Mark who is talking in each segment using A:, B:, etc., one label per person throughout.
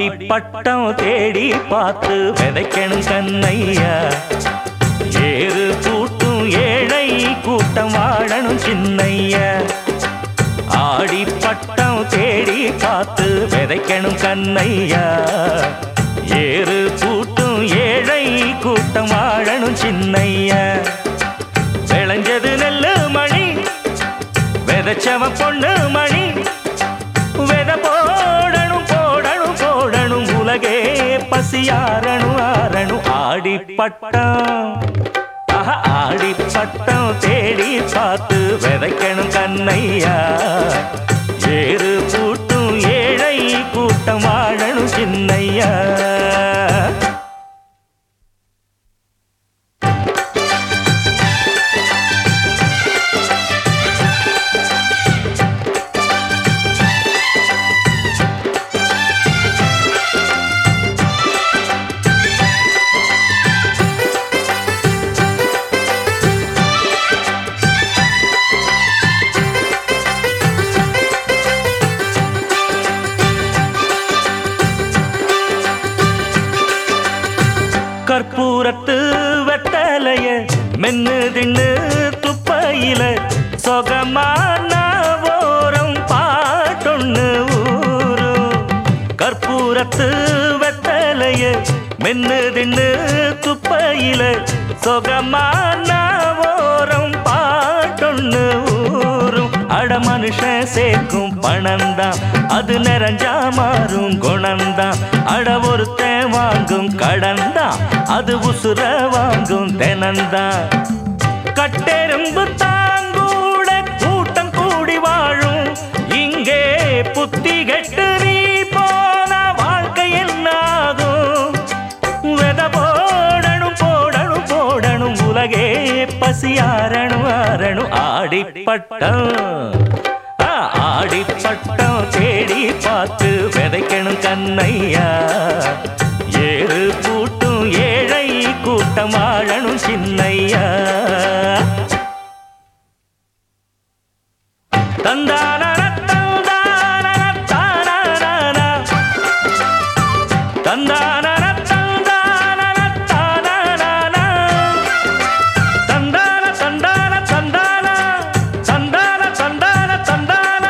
A: பட்டம் தேடி பார்த்து விதைக்கணும் கண்ணையா ஏறு கூட்டும் ஏழை கூட்டம் வாழணும் சின்னையா ஆடி பட்டம் தேடி பார்த்து விதைக்கணும் கண்ணையா ஏறு கூட்டும் ஏழை கூட்டம் வாழணும் சின்னையா விளைஞ்சது நெல்லு மணி விதைச்சவ பொண்ணு மணி வித போடணும் போடணும் போடணும் உலகே பசியாரணும் ஆரணும் ஆடி பட்டம் ஆஹா, ஆடி பட்டம் தேடி பார்த்து விதைக்கணும் கண்ணையா ஏறு கூட்டும் ஏழை கூட்டம் வாழணும் சின்னையா கற்பூரத்து வெத்தலைய மென்னு தின்னு துப்பையில சொகமான ஓரம் பாட்டொன்னு ஊரும் கற்பூரத்து வெத்தலைய மென்னு தின்னு துப்பையில சொகமான ஓரம் பாட்டொன்னு ஊரும் அட மனுஷன் சேர்க்கும் பணம்தான் அது நிறைஞ்சா மாறும் குணம்தான் அட ஒருத்தன் வாங்கும் கடன்தான் அது உசுர வாங்கும் தினந்தான் கட்டெரும்பு தாங்கூட கூட்டம் கூடி வாழும் இங்கே புத்தி கெட்டு நீ போன வாழ்க்கை என்னாகும் வெத போடணும் போடணும் போடணும் உலகே பசியாரணும் ஆரணும் ஆடிப்பட்டம் ஆ, ஆடிப்பட்டம் தேடி பார்த்து விதைக்கணும் கண்ணையா ஏறு கூட்டும் ஏழை கூட்டம் ஆழணும் சின்னையா தந்தான தந்தான தானானா தந்தான தந்தான தானானா தந்தான தந்தான தந்தான தந்தான தந்தான தந்தான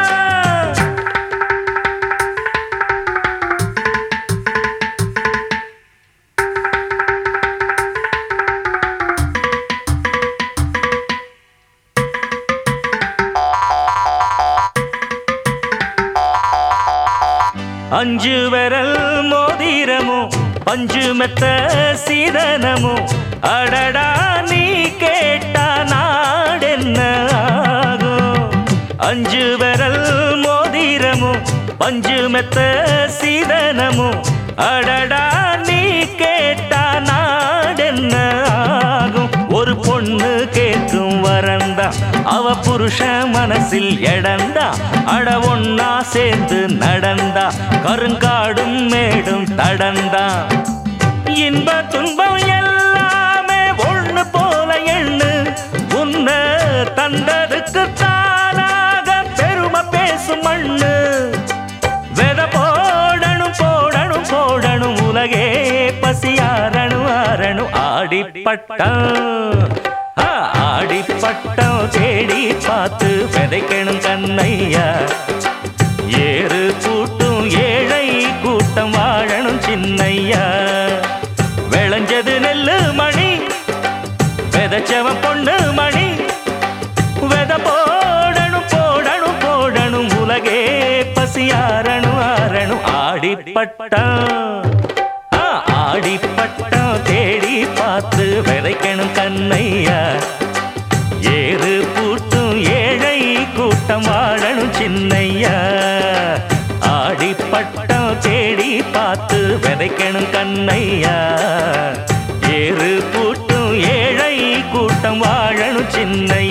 A: அஞ்சு விரல் மோதிரமும் பஞ்சு மெத்த சீதனமும் அடடா நீ கேட்டா நாடென்ன ஆகும் அஞ்சு விரல் மோதிரமும் பஞ்சு மெத்த சீதனமும் அடடா நீ கேட்டா நாடென்ன ஆகும் ஒரு பொண்ணு கேட்கும் வரந்தா அவ புருஷ மனசில் எடந்தா அட ஒன்னா சேர்ந்து நடந்தா கருங்காடும் மேடும் தடந்தா இன்ப துன்பம் எல்லாமே ஒண்ணு போல எண்ணு உன்னை தந்ததுக்கு தானாக பெருமை பேசும் மண்ணு வெத போடணும் போடணும் போடணும் உலகே பசியாரணும் ஆரணும் ஆடிப்பட்டம் ஆ, ஆடிப்பட்டம் தேடி பார்த்து விதைக்கணும் கண்ணையா ஏறு கூட்டும் ஏழை கூட்டம் வாழணும் சின்னையா விளைஞ்சது நெல்லு மணி விதைச்சவன் பொண்ணு மணி வெத போடணும் போடணும் போடணும் உலகே பசியாரணும் ஆரணும் ஆடிப்பட்டம் ஆ, ஆடிப்பட்டம் தேடி பார்த்து விதைக்கணும் கண்ணையா ஏறு கூட்டும் ஏழை கூட்டம் வாழணும் சின்னையா ஆடிப்பட்டம் தேடி பார்த்து விதைக்கணும் கண்ணையா ஏறு கூட்டும் ஏழை கூட்டம் வாழணும் சின்னையா